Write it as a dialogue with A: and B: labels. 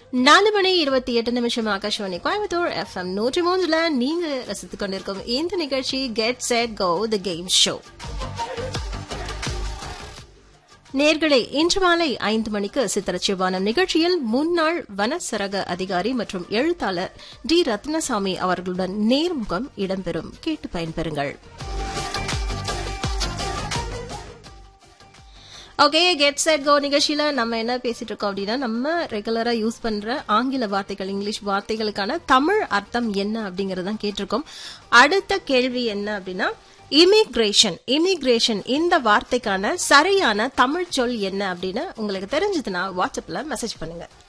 A: நாலு மணி இருபத்தி எட்டு நிமிஷம் ஆகாஷவாணி கோயம்புத்தூர் எஃப்எம் நூற்றி மூன்றுல நீங்க ரசித்துக் கொண்டிருக்கும் இந்த நிகழ்ச்சி get set go the game show நேர்களே இன்று மாலை ஐந்து மணிக்கு சித்திரச்சிவானம் நிகழ்ச்சியில் முன்னாள் வனசரக அதிகாரி மற்றும் எழுத்தாளர் டி ரத்னசாமி அவர்களுடன் நேர்முகம் இடம்பெறும் கேட்டு பயன்பெறுங்கள் ஓகே கெட் செட் கோ நிகழ்ச்சியில நம்ம என்ன பேசிட்டு இருக்கோம் அப்படின்னா நம்ம ரெகுலரா யூஸ் பண்ற ஆங்கில வார்த்தைகள் இங்கிலீஷ் வார்த்தைகளுக்கான தமிழ் அர்த்தம் என்ன அப்படிங்கறதான் கேட்டிருக்கோம் அடுத்த கேள்வி என்ன அப்படின்னா இமிகிரேஷன் இமிகிரேஷன் இந்த வார்த்தைக்கான சரியான தமிழ் சொல் என்ன அப்படின்னு உங்களுக்கு தெரிஞ்சதுன்னா வாட்ஸ்அப்ல மெசேஜ் பண்ணுங்க